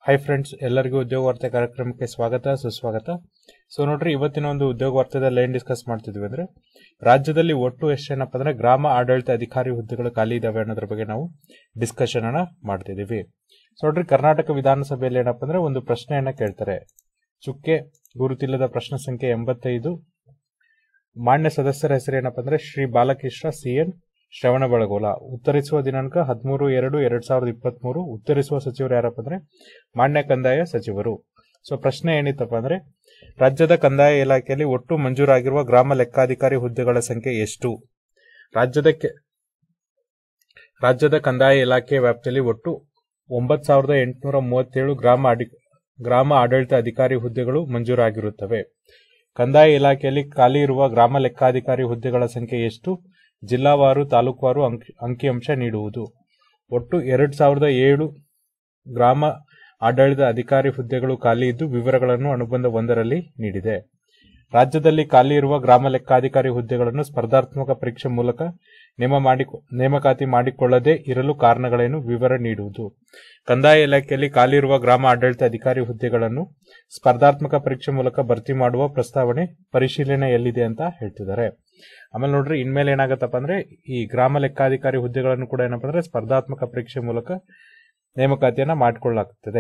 hi friends ಎಲ್ಲರಿಗೂ ಉದ್ಯೋಗ ವಾರ್ತೆ ಕಾರ್ಯಕ್ರಮಕ್ಕೆ ಸ್ವಾಗತ ಸುಸ್ವಾಗತ ಸೊ ನೋಡ್ರಿ ಇವತ್ತಿನ ಒಂದು ಉದ್ಯೋಗ ವಾರ್ತೆದಲ್ಲಿ ಏನ್ ಡಿಸ್ಕಸ್ ಮಾಡ್ತಿದ್ವಿ ಅಂದ್ರೆ ರಾಜ್ಯದಲ್ಲಿ ಒಟ್ಟು ಎಷ್ಟು ಏನಪ್ಪ ಅಂದ್ರೆ ಗ್ರಾಮ ಆಡಳಿತ ಅಧಿಕಾರಿ ಹುದ್ದೆಗಳು ಖಾಲಿ ಇದಾವೆ ಅನ್ನೋದ್ರ ಬಗ್ಗೆ ನಾವು ಡಿಸ್ಕಷನ್ ಅನ್ನ ಮಾಡ್ತಿದೀವಿ ಸೊ ನೋಡ್ರಿ ಕರ್ನಾಟಕ ವಿಧಾನಸಭೆಯಲ್ಲಿ ಏನಪ್ಪ ಅಂದ್ರೆ ಒಂದು ಪ್ರಶ್ನೆಯನ್ನ ಕೇಳ್ತಾರೆ ಚುಕ್ಕೆ ಗುರುತಿಲ್ಲದ ಪ್ರಶ್ನೆ ಸಂಖ್ಯೆ ಎಂಬತ್ತೈದು ಮಾನ್ಯ ಸದಸ್ಯರ ಹೆಸರು ಏನಪ್ಪ ಅಂದ್ರೆ ಶ್ರೀ ಬಾಲಕೃಷ್ಣ ಸಿ ಎನ್ ಶ್ರವಣ ಬೆಳಗೋಲ ಉತ್ತರಿಸುವ ದಿನಾಂಕ ಹದಿಮೂರು ಎರಡು ಎರಡ್ ಸಾವಿರದ ಇಪ್ಪತ್ತ್ ಮೂರು ಉತ್ತರಿಸುವ ಸಚಿವರು ಯಾರಪ್ಪ ಅಂದ್ರೆ ಮಾನ್ಯ ಕಂದಾಯ ಸಚಿವರು ಸೊ ಪ್ರಶ್ನೆ ಏನಿತ್ತಪ್ಪ ಅಂದ್ರೆ ರಾಜ್ಯದ ಕಂದಾಯ ಇಲಾಖೆಯಲ್ಲಿ ಒಟ್ಟು ಮಂಜೂರಾಗಿರುವ ಗ್ರಾಮ ಲೆಕ್ಕಾಧಿಕಾರಿ ಹುದ್ದೆಗಳ ಸಂಖ್ಯೆ ಎಷ್ಟು ರಾಜ್ಯದ ಕೆ- ರಾಜ್ಯದ ಕಂದಾಯ ಇಲಾಖೆ ವ್ಯಾಪ್ತಿಯಲ್ಲಿ ಒಟ್ಟು ಒಂಬತ್ತು ಸಾವಿರದ ಎಂಟುನೂರ ಮೂವತ್ತೇಳು ಗ್ರಾಮ ಅಡಿ ಗ್ರಾಮ ಆಡಳಿತ ಅಧಿಕಾರಿ ಹುದ್ದೆಗಳು ಮಂಜೂರಾಗಿರುತ್ತವೆ ಕಂದಾಯ ಇಲಾಖೆಯಲ್ಲಿ ಖಾಲಿ ಇರುವ ಗ್ರಾಮ ಲೆಕ್ಕಾಧಿಕಾರಿ ಹುದ್ದೆಗಳ ಸಂಖ್ಯೆ ಎಷ್ಟು ಜಿಲ್ಲಾವಾರು ತಾಲೂಕುವಾರು ಅಂಕಿ ಅಂಕಿಅಂಶ ನೀಡುವುದು ಒಟ್ಟು ಎರಡ್ ಸಾವಿರದ ಏಳು ಗ್ರಾಮ ಆಡಳಿತ ಅಧಿಕಾರಿ ಹುದ್ದೆಗಳು ಖಾಲಿ ಇದ್ದು ವಿವರಗಳನ್ನು ಅನುಬಂಧ ಒಂದರಲ್ಲಿ ನೀಡಿದೆ ರಾಜ್ಯದಲ್ಲಿ ಖಾಲಿ ಇರುವ ಗ್ರಾಮ ಲೆಕ್ಕಾಧಿಕಾರಿ ಹುದ್ದೆಗಳನ್ನು ಸ್ಪರ್ಧಾತ್ಮಕ ಪರೀಕ್ಷೆ ಮೂಲಕ ನೇಮ ಮಾಡಿ ನೇಮಕಾತಿ ಮಾಡಿಕೊಳ್ಳದೆ ಇರಲು ಕಾರಣಗಳೇನು ವಿವರ ನೀಡುವುದು ಕಂದಾಯ ಇಲಾಖೆಯಲ್ಲಿ ಖಾಲಿ ಇರುವ ಗ್ರಾಮ ಆಡಳಿತ ಅಧಿಕಾರಿ ಹುದ್ದೆಗಳನ್ನು ಸ್ಪರ್ಧಾತ್ಮಕ ಪರೀಕ್ಷೆ ಮೂಲಕ ಭರ್ತಿ ಮಾಡುವ ಪ್ರಸ್ತಾವನೆ ಪರಿಶೀಲನೆಯಲ್ಲಿದೆ ಅಂತ ಹೇಳ್ತಿದ್ದಾರೆ ಆಮೇಲೆ ನೋಡ್ರಿ ಇನ್ಮೇಲೆ ಏನಾಗತ್ತಪ್ಪ ಅಂದ್ರೆ ಈ ಗ್ರಾಮ ಲೆಕ್ಕಾಧಿಕಾರಿ ಹುದ್ದೆಗಳನ್ನು ಕೂಡ ಏನಪ್ಪ ಅಂದ್ರೆ ಸ್ಪರ್ಧಾತ್ಮಕ ಪರೀಕ್ಷೆ ಮೂಲಕ ನೇಮಕಾತಿಯನ್ನ ಮಾಡಿಕೊಳ್ಳಲಾಗುತ್ತದೆ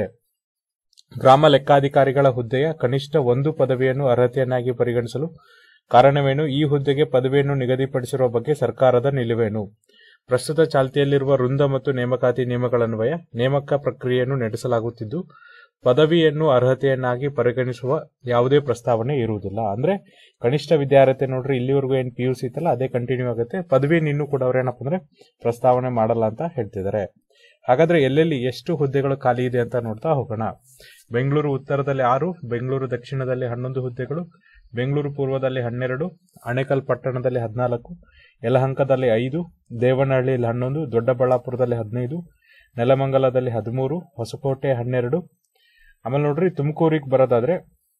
ಗ್ರಾಮ ಲೆಕ್ಕಾಧಿಕಾರಿಗಳ ಹುದ್ದೆಯ ಕನಿಷ್ಠ ಒಂದು ಪದವಿಯನ್ನು ಅರ್ಹತೆಯನ್ನಾಗಿ ಪರಿಗಣಿಸಲು ಕಾರಣವೇನು ಈ ಹುದ್ದೆಗೆ ಪದವಿಯನ್ನು ನಿಗದಿಪಡಿಸಿರುವ ಬಗ್ಗೆ ಸರ್ಕಾರದ ನಿಲುವೇನು ಪ್ರಸ್ತುತ ಚಾಲ್ತಿಯಲ್ಲಿರುವ ವೃಂದ ಮತ್ತು ನೇಮಕಾತಿ ನಿಯಮಗಳನ್ವಯ ನೇಮಕ ಪ್ರಕ್ರಿಯೆಯನ್ನು ನಡೆಸಲಾಗುತ್ತಿದ್ದು ಪದವಿಯನ್ನು ಅರ್ಹತೆಯನ್ನಾಗಿ ಪರಿಗಣಿಸುವ ಯಾವುದೇ ಪ್ರಸ್ತಾವನೆ ಇರುವುದಿಲ್ಲ ಅಂದ್ರೆ ಕನಿಷ್ಠ ವಿದ್ಯಾರ್ಥಿ ನೋಡ್ರಿ ಇಲ್ಲಿವರೆಗೂ ಏನ್ ಪಿ ಯು ಸಿ ಇತ್ತಲ್ಲ ಅದೇ ಕಂಟಿನ್ಯೂ ಆಗುತ್ತೆ ಪದವಿಯನ್ನು ಇನ್ನೂ ಕೂಡ ಅವ್ರು ಏನಪ್ಪ ಅಂದ್ರೆ ಪ್ರಸ್ತಾವನೆ ಮಾಡಲ್ಲ ಅಂತ ಹೇಳ್ತಿದ್ದಾರೆ ಹಾಗಾದ್ರೆ ಎಲ್ಲೆಲ್ಲಿ ಎಷ್ಟು ಹುದ್ದೆಗಳು ಖಾಲಿ ಇದೆ ಅಂತ ನೋಡ್ತಾ ಹೋಗೋಣ ಬೆಂಗಳೂರು ಉತ್ತರದಲ್ಲಿ ಆರು ಬೆಂಗಳೂರು ದಕ್ಷಿಣದಲ್ಲಿ ಹನ್ನೊಂದು ಹುದ್ದೆಗಳು ಬೆಂಗಳೂರು ಪೂರ್ವದಲ್ಲಿ ಹನ್ನೆರಡು ಅಣೆಕಲ್ ಪಟ್ಟಣದಲ್ಲಿ ಹದಿನಾಲ್ಕು ಯಲಹಂಕದಲ್ಲಿ ಐದು ದೇವನಹಳ್ಳಿಯಲ್ಲಿ ಹನ್ನೊಂದು ದೊಡ್ಡಬಳ್ಳಾಪುರದಲ್ಲಿ ಹದಿನೈದು ನೆಲಮಂಗಲದಲ್ಲಿ ಹದಿಮೂರು ಹೊಸಕೋಟೆ ಹನ್ನೆರಡು ಆಮೇಲೆ ನೋಡ್ರಿ ತುಮಕೂರಿಗೆ ಬರೋದಾದ್ರೆ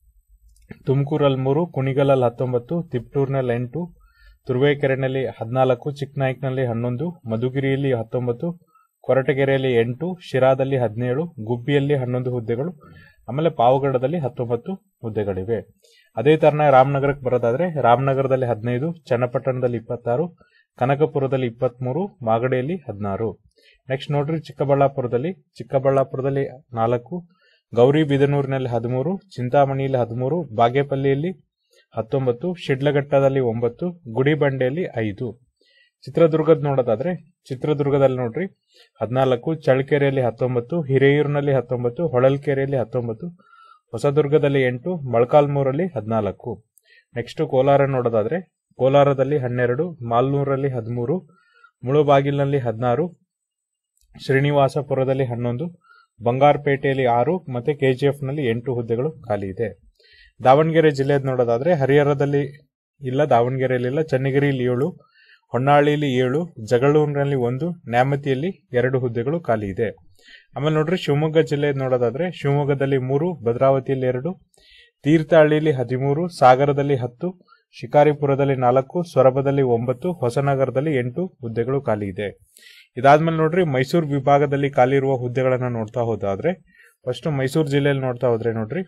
ತುಮಕೂರಲ್ಲಿ ಮೂರು ಕುಣಿಗಲಲ್ಲಿ ಹತ್ತೊಂಬತ್ತು ತಿಪ್ಟೂರಿನಲ್ಲಿ ಎಂಟು ತುರುವೇಕೆರೆನಲ್ಲಿ ಹದಿನಾಲ್ಕು ಚಿಕ್ಕನಾಯ್ಕನಲ್ಲಿ ಹನ್ನೊಂದು ಮಧುಗಿರಿಯಲ್ಲಿ ಹತ್ತೊಂಬತ್ತು ಕೊರಟಗೆರೆಯಲ್ಲಿ ಎಂಟು ಶಿರಾದಲ್ಲಿ ಹದಿನೇಳು ಗುಬ್ಬಿಯಲ್ಲಿ ಹನ್ನೊಂದು ಹುದ್ದೆಗಳು ಆಮೇಲೆ ಪಾವಗಡದಲ್ಲಿ ಹತ್ತೊಂಬತ್ತು ಹುದ್ದೆಗಳಿವೆ ಅದೇ ತರನ ರಾಮನಗರಕ್ಕೆ ಬರೋದಾದ್ರೆ ರಾಮನಗರದಲ್ಲಿ ಹದಿನೈದು ಚನ್ನಪಟ್ಟಣದಲ್ಲಿ ಇಪ್ಪತ್ತಾರು ಕನಕಪುರದಲ್ಲಿ ಇಪ್ಪತ್ಮೂರು ಮಾಗಡಿಯಲ್ಲಿ ಹದಿನಾರು ನೆಕ್ಸ್ಟ್ ನೋಡ್ರಿ ಚಿಕ್ಕಬಳ್ಳಾಪುರದಲ್ಲಿ ಚಿಕ್ಕಬಳ್ಳಾಪುರದಲ್ಲಿ ನಾಲ್ಕು ಗೌರಿಬಿದನೂರಿನಲ್ಲಿ ಹದಿಮೂರು ಚಿಂತಾಮಣಿಯಲ್ಲಿ ಹದಿಮೂರು ಬಾಗೇಪಲ್ಲಿಯಲ್ಲಿ ಹತ್ತೊಂಬತ್ತು ಶಿಡ್ಲಘಟ್ಟದಲ್ಲಿ ಒಂಬತ್ತು ಗುಡಿಬಂಡೆಯಲ್ಲಿ ಐದು ಚಿತ್ರದುರ್ಗದ ನೋಡೋದಾದ್ರೆ ಚಿತ್ರದುರ್ಗದಲ್ಲಿ ನೋಡ್ರಿ ಹದಿನಾಲ್ಕು ಚಳ್ಳಕೆರೆಯಲ್ಲಿ ಹತ್ತೊಂಬತ್ತು ಹಿರೇಯೂರಿನಲ್ಲಿ ಹತ್ತೊಂಬತ್ತು ಹೊಳಲ್ಕೆರೆಯಲ್ಲಿ ಹತ್ತೊಂಬತ್ತು ಹೊಸದುರ್ಗದಲ್ಲಿ ಎಂಟು ಮೊಳಕಾಲ್ಮೂರಲ್ಲಿ ಹದಿನಾಲ್ಕು ನೆಕ್ಸ್ಟ್ ಕೋಲಾರ ನೋಡೋದಾದ್ರೆ ಕೋಲಾರದಲ್ಲಿ ಹನ್ನೆರಡು ಮಾಲ್ನೂರಲ್ಲಿ ಹದಿಮೂರು ಮುಳುಬಾಗಿಲಿನಲ್ಲಿ ಹದಿನಾರು ಶ್ರೀನಿವಾಸಪುರದಲ್ಲಿ ಹನ್ನೊಂದು ಬಂಗಾರಪೇಟೆಯಲ್ಲಿ ಆರು ಮತ್ತೆ ಕೆಜಿಎಫ್ನಲ್ಲಿ ಎಂಟು ಹುದ್ದೆಗಳು ಖಾಲಿ ಇದೆ ದಾವಣಗೆರೆ ಜಿಲ್ಲೆದ್ ನೋಡೋದಾದ್ರೆ ಹರಿಹರದಲ್ಲಿ ಇಲ್ಲ ದಾವಣಗೆರೆಯಲ್ಲಿ ಇಲ್ಲ ಚನ್ನಗಿರಿಯಲ್ಲಿ ಏಳು ಹೊನ್ನಾಳಿಯಲ್ಲಿ ಏಳು ಜಗಳೂರಿನಲ್ಲಿ ಒಂದು ನ್ಯಾಮತಿಯಲ್ಲಿ ಎರಡು ಹುದ್ದೆಗಳು ಖಾಲಿ ಇದೆ ಆಮೇಲೆ ನೋಡ್ರಿ ಶಿವಮೊಗ್ಗ ಜಿಲ್ಲೆ ನೋಡೋದಾದ್ರೆ ಶಿವಮೊಗ್ಗದಲ್ಲಿ ಮೂರು ಭದ್ರಾವತಿಯಲ್ಲಿ ಎರಡು ತೀರ್ಥಹಳ್ಳಿಯಲ್ಲಿ ಹದಿಮೂರು ಸಾಗರದಲ್ಲಿ ಹತ್ತು ಶಿಕಾರಿಪುರದಲ್ಲಿ ನಾಲ್ಕು ಸೊರಬದಲ್ಲಿ ಒಂಬತ್ತು ಹೊಸನಗರದಲ್ಲಿ ಎಂಟು ಹುದ್ದೆಗಳು ಖಾಲಿ ಇದೆ ಇದಾದ್ಮೇಲೆ ನೋಡ್ರಿ ಮೈಸೂರು ವಿಭಾಗದಲ್ಲಿ ಖಾಲಿ ಇರುವ ಹುದ್ದೆಗಳನ್ನ ನೋಡ್ತಾ ಹೋದಾದ್ರೆ ಫಸ್ಟ್ ಮೈಸೂರು ಜಿಲ್ಲೆಯಲ್ಲಿ ನೋಡ್ತಾ ಹೋದ್ರೆ ನೋಡ್ರಿ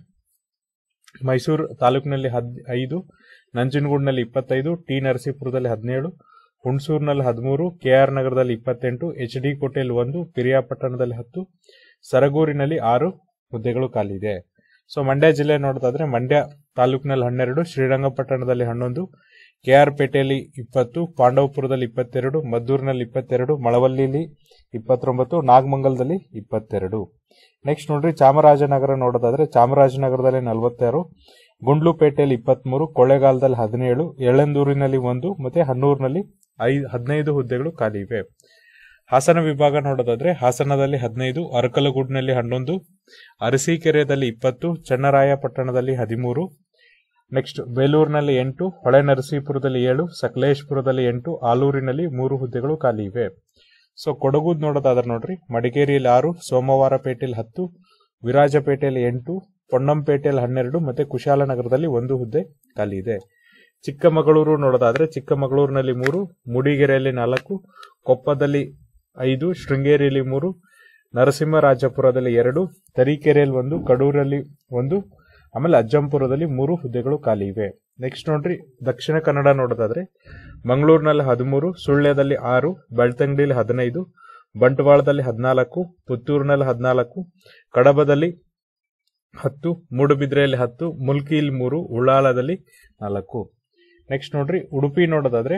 ಮೈಸೂರು ತಾಲೂಕಿನಲ್ಲಿ ಹದ್ ಐದು ನಂಜನಗೂಡಿನಲ್ಲಿ ಇಪ್ಪತ್ತೈದು ಟಿ ನರಸೀಪುರದಲ್ಲಿ ಹದಿನೇಳು ಹುಣಸೂರಿನಲ್ಲಿ ಹದಿಮೂರು ಕೆಆರ್ ನಗರದಲ್ಲಿ ಇಪ್ಪತ್ತೆಂಟು ಎಚ್ ಡಿ ಕೋಟೆಯಲ್ಲಿ ಒಂದು ಪಿರಿಯಾಪಟ್ಟಣದಲ್ಲಿ ಹತ್ತು ಸರಗೂರಿನಲ್ಲಿ ಆರು ಹುದ್ದೆಗಳು ಖಾಲಿ ಇದೆ ಸೊ ಮಂಡ್ಯ ಜಿಲ್ಲೆ ನೋಡೋದಾದ್ರೆ ಮಂಡ್ಯ ತಾಲೂಕಿನಲ್ಲಿ ಹನ್ನೆರಡು ಶ್ರೀರಂಗಪಟ್ಟಣದಲ್ಲಿ ಹನ್ನೊಂದು ಕೆಆರ್ ಪೇಟೆಯಲ್ಲಿ ಇಪ್ಪತ್ತು ಪಾಂಡವಪುರದಲ್ಲಿ ಇಪ್ಪತ್ತೆರಡು ಮದ್ದೂರಿನಲ್ಲಿ ಇಪ್ಪತ್ತೆರಡು ಮಳವಳ್ಳಿಯಲ್ಲಿ ಇಪ್ಪತ್ತೊಂಬತ್ತು ನಾಗಮಂಗಲದಲ್ಲಿ ಇಪ್ಪತ್ತೆರಡು ನೆಕ್ಸ್ಟ್ ನೋಡ್ರಿ ಚಾಮರಾಜನಗರ ನೋಡೋದಾದ್ರೆ ಚಾಮರಾಜನಗರದಲ್ಲಿ ನಲವತ್ತಾರು ಗುಂಡ್ಲುಪೇಟೆಯಲ್ಲಿ ಇಪ್ಪತ್ಮೂರು ಕೊಳ್ಳೇಗಾಲದಲ್ಲಿ ಹದಿನೇಳು ಎಳೆಂದೂರಿನಲ್ಲಿ ಒಂದು ಮತ್ತೆ ಹನ್ನೂರಿನಲ್ಲಿ ಐದು ಹದಿನೈದು ಹುದ್ದೆಗಳು ಖಾಲಿ ಇವೆ ಹಾಸನ ವಿಭಾಗ ನೋಡೋದಾದ್ರೆ ಹಾಸನದಲ್ಲಿ ಹದಿನೈದು ಅರಕಲಗೂಡಿನಲ್ಲಿ ಹನ್ನೊಂದು ಅರಸೀಕೆರೆಯಲ್ಲಿ ಇಪ್ಪತ್ತು ಚನ್ನರಾಯಪಟ್ಟಣದಲ್ಲಿ ಹದಿಮೂರು ನೆಕ್ಸ್ಟ್ ಬೇಲೂರಿನಲ್ಲಿ ಎಂಟು ಹೊಳೆನರಸೀಪುರದಲ್ಲಿ ಏಳು ಸಕಲೇಶ್ಪುರದಲ್ಲಿ ಎಂಟು ಆಲೂರಿನಲ್ಲಿ ಮೂರು ಹುದ್ದೆಗಳು ಖಾಲಿ ಇವೆ ಸೊ ಕೊಡಗುದ್ ನೋಡೋದಾದ್ರೆ ನೋಡ್ರಿ ಮಡಿಕೇರಿಯಲ್ಲಿ ಆರು ಸೋಮವಾರಪೇಟೆಯಲ್ಲಿ ಹತ್ತು ವಿರಾಜಪೇಟೆಯಲ್ಲಿ ಎಂಟು ಪೊನ್ನಂಪೇಟೆಯಲ್ಲಿ ಹನ್ನೆರಡು ಮತ್ತೆ ಕುಶಾಲನಗರದಲ್ಲಿ ಒಂದು ಹುದ್ದೆ ಖಾಲಿ ಇದೆ ಚಿಕ್ಕಮಗಳೂರು ನೋಡೋದಾದ್ರೆ ಚಿಕ್ಕಮಗಳೂರಿನಲ್ಲಿ ಮೂರು ಮೂಡಿಗೆರೆಯಲ್ಲಿ ನಾಲ್ಕು ಕೊಪ್ಪದಲ್ಲಿ ಐದು ಶೃಂಗೇರಿಯಲ್ಲಿ ಮೂರು ನರಸಿಂಹರಾಜಪುರದಲ್ಲಿ ಎರಡು ತರೀಕೆರೆಯಲ್ಲಿ ಒಂದು ಕಡೂರಲ್ಲಿ ಒಂದು ಆಮೇಲೆ ಅಜ್ಜಂಪುರದಲ್ಲಿ ಮೂರು ಹುದ್ದೆಗಳು ಖಾಲಿ ಇವೆ ನೆಕ್ಸ್ಟ್ ನೋಡ್ರಿ ದಕ್ಷಿಣ ಕನ್ನಡ ನೋಡೋದಾದ್ರೆ ಮಂಗಳೂರಿನಲ್ಲಿ ಹದಿಮೂರು ಸುಳ್ಯದಲ್ಲಿ ಆರು ಬೆಳ್ತಂಗಡಿಯಲ್ಲಿ ಹದಿನೈದು ಬಂಟ್ವಾಳದಲ್ಲಿ ಹದಿನಾಲ್ಕು ಪುತ್ತೂರಿನಲ್ಲಿ ಹದಿನಾಲ್ಕು ಕಡಬದಲ್ಲಿ ಹತ್ತು ಮೂಡುಬಿದ್ರೆಯಲ್ಲಿ ಹತ್ತು ಮುಲ್ಕಿಯಲ್ಲಿ ಮೂರು ಉಳ್ಳಾಲದಲ್ಲಿ ನಾಲ್ಕು ನೆಕ್ಸ್ಟ್ ನೋಡ್ರಿ ಉಡುಪಿ ನೋಡೋದಾದ್ರೆ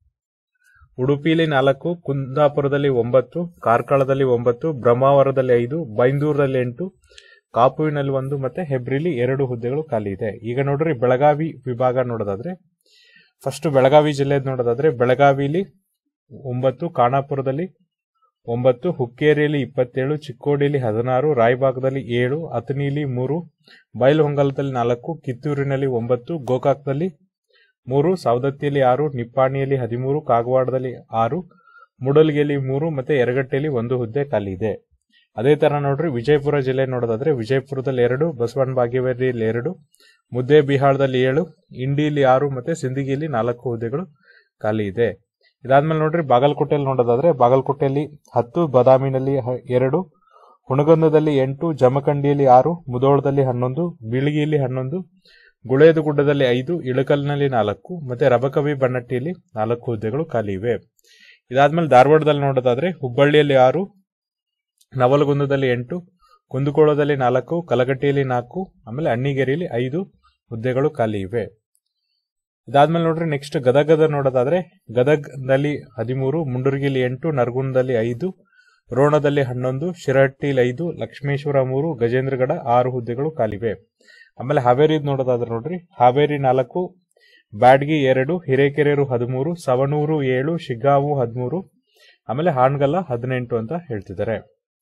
ಉಡುಪಿಲಿ ನಾಲ್ಕು ಕುಂದಾಪುರದಲ್ಲಿ ಒಂಬತ್ತು ಕಾರ್ಕಳದಲ್ಲಿ ಒಂಬತ್ತು ಬ್ರಹ್ಮಾವರದಲ್ಲಿ ಐದು ಬೈಂದೂರಲ್ಲಿ ಎಂಟು ಕಾಪುವಿನಲ್ಲಿ ಒಂದು ಮತ್ತೆ ಹೆಬ್ರಿಲಿ ಎರಡು ಹುದ್ದೆಗಳು ಖಾಲಿ ಇದೆ ಈಗ ನೋಡ್ರಿ ಬೆಳಗಾವಿ ವಿಭಾಗ ನೋಡೋದಾದ್ರೆ ಫಸ್ಟ್ ಬೆಳಗಾವಿ ಜಿಲ್ಲೆ ನೋಡೋದಾದ್ರೆ ಬೆಳಗಾವಿಲಿ ಒಂಬತ್ತು ಖಾನಾಪುರದಲ್ಲಿ ಒಂಬತ್ತು ಹುಕ್ಕೇರಿಯಲ್ಲಿ ಇಪ್ಪತ್ತೇಳು ಚಿಕ್ಕೋಡಿಯಲ್ಲಿ ಹದಿನಾರು ರಾಯಬಾಗದಲ್ಲಿ ಏಳು ಅತನಿಲಿ ಮೂರು ಬೈಲಹೊಂಗಲದಲ್ಲಿ ನಾಲ್ಕು ಕಿತ್ತೂರಿನಲ್ಲಿ ಒಂಬತ್ತು ಗೋಕಾಕ್ದಲ್ಲಿ ಮೂರು ಸವದತ್ತಿಯಲ್ಲಿ ಆರು ನಿಪ್ಪಾಣಿಯಲ್ಲಿ ಹದಿಮೂರು ಕಾಗವಾಡದಲ್ಲಿ ಆರು ಮೂಡಲ್ಗಿಯಲ್ಲಿ ಮೂರು ಮತ್ತೆ ಯರಗಟ್ಟೆಯಲ್ಲಿ ಒಂದು ಹುದ್ದೆ ಖಾಲಿ ಇದೆ ಅದೇ ತರ ನೋಡ್ರಿ ವಿಜಯಪುರ ಜಿಲ್ಲೆ ನೋಡೋದಾದ್ರೆ ವಿಜಯಪುರದಲ್ಲಿ ಎರಡು ಬಸವನ ಬಾಗೇವಾಡಿಯಲ್ಲಿ ಎರಡು ಮುದ್ದೆ ಬಿಹಾಳದಲ್ಲಿ ಏಳು ಇಂಡಿಯಲ್ಲಿ ಆರು ಮತ್ತೆ ಸಿಂದಗಿಯಲ್ಲಿ ನಾಲ್ಕು ಹುದ್ದೆಗಳು ಖಾಲಿ ಇದೆ ಇದಾದ್ಮೇಲೆ ನೋಡ್ರಿ ಬಾಗಲಕೋಟೆಯಲ್ಲಿ ನೋಡೋದಾದ್ರೆ ಬಾಗಲಕೋಟೆಯಲ್ಲಿ ಹತ್ತು ಬದಾಮಿನಲ್ಲಿ ಹ- ಎರಡು ಹುಣಗಂದದಲ್ಲಿ ಎಂಟು ಜಮಖಂಡಿಯಲ್ಲಿ ಆರು ಮುದೋಳದಲ್ಲಿ ಹನ್ನೊಂದು ಬೀಳಗಿಯಲ್ಲಿ ಹನ್ನೊಂದು ಗುಳೇದಗುಡ್ಡದಲ್ಲಿ ಐದು ಇಳಕಲ್ನಲ್ಲಿ ನಾಲ್ಕು ಮತ್ತೆ ರಬಕವಿ ಬನ್ನಟ್ಟಿಯಲ್ಲಿ ನಾಲ್ಕು ಹುದ್ದೆಗಳು ಖಾಲಿ ಇವೆ ಇದಾದ್ಮೇಲೆ ಧಾರವಾಡದಲ್ಲಿ ನೋಡೋದಾದ್ರೆ ಹುಬ್ಬಳ್ಳಿಯಲ್ಲಿ ಆರು ನವಲಗುಂದದಲ್ಲಿ ಎಂಟು ಕುಂದಗೋಳದಲ್ಲಿ ನಾಲ್ಕು ಕಲಗಟ್ಟಿಯಲ್ಲಿ ನಾಲ್ಕು ಆಮೇಲೆ ಅಣ್ಣಿಗೇರಿಯಲ್ಲಿ ಐದು ಹುದ್ದೆಗಳು ಖಾಲಿ ಇವೆ ಇದಾದ್ಮೇಲೆ ನೋಡ್ರಿ ನೆಕ್ಸ್ಟ್ ಗದಗದ ನೋಡೋದಾದ್ರೆ ಗದಗದಲ್ಲಿ ಹದಿಮೂರು ಮುಂಡರ್ಗಿಲಿ ಎಂಟು ನರಗುಂದದಲ್ಲಿ ಐದು ರೋಣದಲ್ಲಿ ಹನ್ನೊಂದು ಶಿರಹಟ್ಟಿಲಿ ಐದು ಲಕ್ಷ್ಮೇಶ್ವರ ಮೂರು ಗಜೇಂದ್ರಗಡ ಆರು ಹುದ್ದೆಗಳು ಖಾಲಿವೆ ಆಮೇಲೆ ಹಾವೇರಿ ನೋಡೋದಾದ್ರೆ ನೋಡ್ರಿ ಹಾವೇರಿ ನಾಲ್ಕು ಬ್ಯಾಡ್ಗಿ ಎರಡು ಹಿರೇಕೆರೆರು ಹದಿಮೂರು ಸವಣೂರು ಏಳು ಶಿಗ್ಗಾವು ಹದಿಮೂರು ಆಮೇಲೆ ಹಾಣ್ಗಲ್ಲ ಹದಿನೆಂಟು ಅಂತ ಹೇಳ್ತಿದ್ದಾರೆ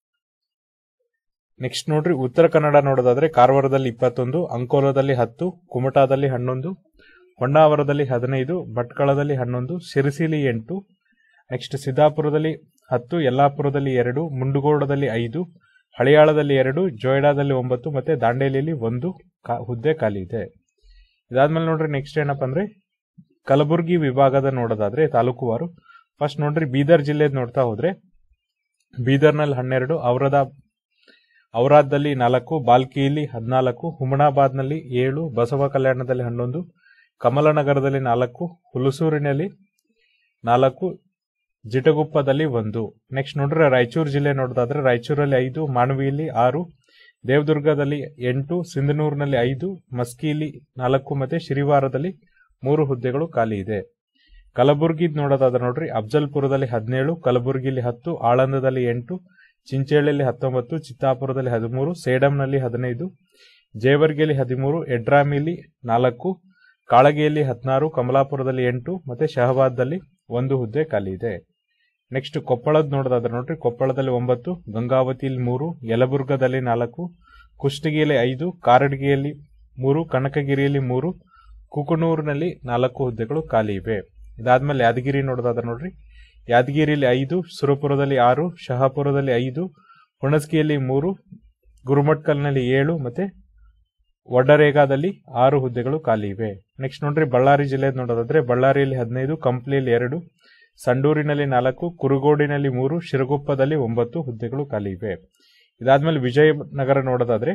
ನೆಕ್ಸ್ಟ್ ನೋಡ್ರಿ ಉತ್ತರ ಕನ್ನಡ ನೋಡೋದಾದ್ರೆ ಕಾರವಾರದಲ್ಲಿ ಇಪ್ಪತ್ತೊಂದು ಅಂಕೋಲದಲ್ಲಿ ಹತ್ತು ಕುಮಟಾದಲ್ಲಿ ಹನ್ನೊಂದು ಹೊನ್ನಾವರದಲ್ಲಿ ಹದಿನೈದು ಭಟ್ಕಳದಲ್ಲಿ ಹನ್ನೊಂದು ಸಿರಿಸಿಲಿ ಎಂಟು ನೆಕ್ಸ್ಟ್ ಸಿದ್ದಾಪುರದಲ್ಲಿ ಹತ್ತು ಯಲ್ಲಾಪುರದಲ್ಲಿ ಎರಡು ಮುಂಡಗೋಡದಲ್ಲಿ ಐದು ಹಳಿಯಾಳದಲ್ಲಿ ಎರಡು ಜೋಯ್ಡಾದಲ್ಲಿ ಒಂಬತ್ತು ಮತ್ತೆ ದಾಂಡೇಲಿಯಲ್ಲಿ ಒಂದು ಕಾ- ಹುದ್ದೆ ಖಾಲಿ ಇದೆ ಇದಾದ್ಮೇಲೆ ನೋಡ್ರಿ ನೆಕ್ಸ್ಟ್ ಏನಪ್ಪ ಅಂದ್ರೆ ಕಲಬುರಗಿ ವಿಭಾಗದ ನೋಡೋದಾದ್ರೆ ತಾಲೂಕುವಾರು ಫಸ್ಟ್ ನೋಡ್ರಿ ಬೀದರ್ ಜಿಲ್ಲೆ ನೋಡ್ತಾ ಹೋದ್ರೆ ಬೀದರ್ನಲ್ಲಿ ಹನ್ನೆರಡು ಔರದ ಔರಾದ್ದಲ್ಲಿ ನಾಲ್ಕು ಬಾಲ್ಕಿಯಲ್ಲಿ ಹದಿನಾಲ್ಕು ಹುಮನಾಬಾದ್ನಲ್ಲಿ ಏಳು ಬಸವ ಕಲ್ಯಾಣದಲ್ಲಿ ಹನ್ನೊಂದು ಕಮಲನಗರದಲ್ಲಿ ನಾಲ್ಕು ಹುಲಸೂರಿನಲ್ಲಿ ನಾಲ್ಕು ಜಿಟಗುಪ್ಪದಲ್ಲಿ ಒಂದು ನೆಕ್ಸ್ಟ್ ನೋಡ್ರೆ ರಾಯಚೂರು ಜಿಲ್ಲೆ ನೋಡೋದಾದ್ರೆ ರಾಯಚೂರಲ್ಲಿ ಐದು ಮಾನವಿಯಲ್ಲಿ ಆರು ದೇವದುರ್ಗದಲ್ಲಿ ಎಂಟು ಸಿಂಧನೂರಿನಲ್ಲಿ ಐದು ಮಸ್ಕಿಯಲ್ಲಿ ನಾಲ್ಕು ಮತ್ತೆ ಶಿರಿವಾರದಲ್ಲಿ ಮೂರು ಹುದ್ದೆಗಳು ಖಾಲಿ ಇದೆ ಕಲಬುರಗಿ ನೋಡೋದಾದ್ರೆ ನೋಡ್ರಿ ಅಫ್ಜಲ್ಪುರದಲ್ಲಿ ಹದಿನೇಳು ಕಲಬುರಗಿಯಲ್ಲಿ ಹತ್ತು ಆಳಂದದಲ್ಲಿ ಎಂಟು ಚಿಂಚೇಳಿಯಲ್ಲಿ ಹತ್ತೊಂಬತ್ತು ಚಿತ್ತಾಪುರದಲ್ಲಿ ಹದಿಮೂರು ಸೇಡಂನಲ್ಲಿ ಹದಿನೈದು ಜೇವರ್ಗಿಯಲ್ಲಿ ಹದಿಮೂರು ಎಡ್ರಾಮಿಲಿ ನಾಲ್ಕು ಕಾಳಗಿಯಲ್ಲಿ ಹದಿನಾರು ಕಮಲಾಪುರದಲ್ಲಿ ಎಂಟು ಮತ್ತೆ ಶಹಬಾದ್ದಲ್ಲಿ ಒಂದು ಹುದ್ದೆ ಖಾಲಿ ಇದೆ ನೆಕ್ಸ್ಟ್ ಕೊಪ್ಪಳದ ನೋಡೋದಾದ್ರೆ ನೋಡ್ರಿ ಕೊಪ್ಪಳದಲ್ಲಿ ಒಂಬತ್ತು ಗಂಗಾವತಿಯಲ್ಲಿ ಮೂರು ಯಲಬುರ್ಗದಲ್ಲಿ ನಾಲ್ಕು ಕುಷ್ಟಗಿಯಲ್ಲಿ ಐದು ಕಾರಡಗಿಯಲ್ಲಿ ಮೂರು ಕನಕಗಿರಿಯಲ್ಲಿ ಮೂರು ಕುಕನೂರಿನಲ್ಲಿ ನಾಲ್ಕು ಹುದ್ದೆಗಳು ಖಾಲಿ ಇವೆ ಇದಾದ್ಮೇಲೆ ಯಾದಗಿರಿ ನೋಡೋದಾದ್ರೆ ನೋಡ್ರಿ ಯಾದಗಿರಿಯಲ್ಲಿ ಐದು ಸುರಪುರದಲ್ಲಿ ಆರು ಶಹಾಪುರದಲ್ಲಿ ಐದು ಹುಣಸ್ಗಿಯಲ್ಲಿ ಮೂರು ಗುರುಮಟ್ಕಲ್ನಲ್ಲಿ ಏಳು ಮತ್ತೆ ವಡರೇಗಾದಲ್ಲಿ ಆರು ಹುದ್ದೆಗಳು ಖಾಲಿ ಇವೆ ನೆಕ್ಸ್ಟ್ ನೋಡ್ರಿ ಬಳ್ಳಾರಿ ಜಿಲ್ಲೆ ನೋಡೋದಾದ್ರೆ ಬಳ್ಳಾರಿಯಲ್ಲಿ ಹದಿನೈದು ಕಂಪ್ಲಿಯಲ್ಲಿ ಎರಡು ಸಂಡೂರಿನಲ್ಲಿ ನಾಲ್ಕು ಕುರುಗೋಡಿನಲ್ಲಿ ಮೂರು ಶಿರಗುಪ್ಪದಲ್ಲಿ ಒಂಬತ್ತು ಹುದ್ದೆಗಳು ಖಾಲಿ ಇವೆ ಇದಾದ್ಮೇಲೆ ವಿಜಯನಗರ ನೋಡೋದಾದ್ರೆ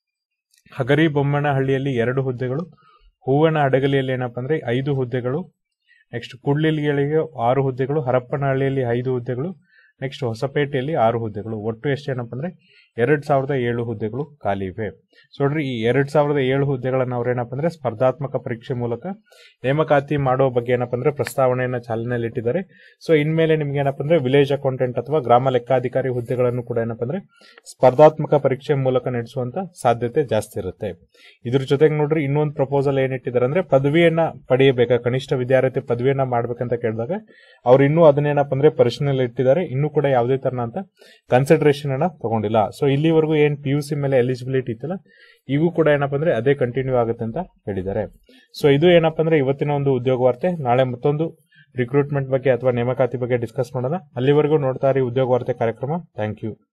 ಹಗರಿ ಬೊಮ್ಮನಹಳ್ಳಿಯಲ್ಲಿ ಎರಡು ಹುದ್ದೆಗಳು ಹೂವನ ಹಡಗಲಿಯಲ್ಲಿ ಏನಪ್ಪಾ ಅಂದ್ರೆ ಐದು ಹುದ್ದೆಗಳು ನೆಕ್ಸ್ಟ್ ಕುಡ್ಲಿಗಳಿಗೆ ಆರು ಹುದ್ದೆಗಳು ಹರಪ್ಪನಹಳ್ಳಿಯಲ್ಲಿ ಐದು ಹುದ್ದೆಗಳು ನೆಕ್ಸ್ಟ್ ಹೊಸಪೇಟೆಯಲ್ಲಿ ಆರು ಹುದ್ದೆಗಳು ಒಟ್ಟು ಎಷ್ಟು ಏನಪ್ಪ ಅಂದ್ರೆ ಎರಡ್ ಸಾವಿರದ ಏಳು ಹುದ್ದೆಗಳು ಖಾಲಿ ಇವೆ ಸೊ ನೋಡ್ರಿ ಈ ಎರಡ್ ಸಾವಿರದ ಏಳು ಹುದ್ದೆಗಳನ್ನ ಅವ್ರೇನಪ್ಪ ಅಂದ್ರೆ ಸ್ಪರ್ಧಾತ್ಮಕ ಪರೀಕ್ಷೆ ಮೂಲಕ ನೇಮಕಾತಿ ಮಾಡೋ ಬಗ್ಗೆ ಏನಪ್ಪ ಅಂದ್ರೆ ಪ್ರಸ್ತಾವನೆಯನ್ನ ಚಾಲನೆಯಲ್ಲಿ ಇಟ್ಟಿದ್ದಾರೆ ಸೊ ಇನ್ಮೇಲೆ ನಿಮ್ಗೆ ಏನಪ್ಪ ಅಂದ್ರೆ ವಿಲೇಜ್ ಅಕೌಂಟೆಂಟ್ ಅಥವಾ ಗ್ರಾಮ ಲೆಕ್ಕಾಧಿಕಾರಿ ಹುದ್ದೆಗಳನ್ನು ಕೂಡ ಏನಪ್ಪ ಅಂದ್ರೆ ಸ್ಪರ್ಧಾತ್ಮಕ ಪರೀಕ್ಷೆ ಮೂಲಕ ನಡೆಸುವಂತ ಸಾಧ್ಯತೆ ಜಾಸ್ತಿ ಇರುತ್ತೆ ಇದ್ರ ಜೊತೆಗೆ ನೋಡ್ರಿ ಇನ್ನೊಂದು ಪ್ರಪೋಸಲ್ ಏನಿಟ್ಟಿದ್ದಾರೆ ಅಂದ್ರೆ ಪದವಿಯನ್ನ ಪಡೆಯಬೇಕಾ ಕನಿಷ್ಠ ವಿದ್ಯಾರ್ಥಿ ಪದವಿಯನ್ನ ಮಾಡ್ಬೇಕಂತ ಕೇಳಿದಾಗ ಅವ್ರು ಇನ್ನೂ ಅದನ್ನೇನಪ್ಪ ಅಂದ್ರೆ ಪರಿಶೀಲನೆ ಇಟ್ಟಿದ್ದಾರೆ ಇನ್ನೂ ಕೂಡ ಯಾವುದೇ ತರನಂತ ಕನ್ಸಿಡರೇಷನ್ ಅನ್ನ ತಗೊಂಡಿಲ್ಲ ಸೊ ಇಲ್ಲಿವರೆಗೂ ಏನ್ ಪಿ ಯು ಸಿ ಮೇಲೆ ಎಲಿಜಿಬಿಲಿಟಿ ಇತ್ತಲ್ಲ ಇವು ಕೂಡ ಏನಪ್ಪ ಅಂದ್ರೆ ಅದೇ ಕಂಟಿನ್ಯೂ ಆಗುತ್ತೆ ಅಂತ ಹೇಳಿದ್ದಾರೆ ಸೊ ಇದು ಏನಪ್ಪ ಅಂದ್ರೆ ಇವತ್ತಿನ ಒಂದು ಉದ್ಯೋಗ ವಾರ್ತೆ ನಾಳೆ ಮತ್ತೊಂದು ರಿಕ್ರೂಟ್ಮೆಂಟ್ ಬಗ್ಗೆ ಅಥವಾ ನೇಮಕಾತಿ ಬಗ್ಗೆ ಡಿಸ್ಕಸ್ ಮಾಡೋಣ ಅಲ್ಲಿವರೆಗೂ ನೋಡ್ತಾ ಇರಿ ಉದ್ಯೋಗ ವಾರ್ತೆ ಕಾರ್ಯಕ್ರಮ ಥ್ಯಾಂಕ್ ಯು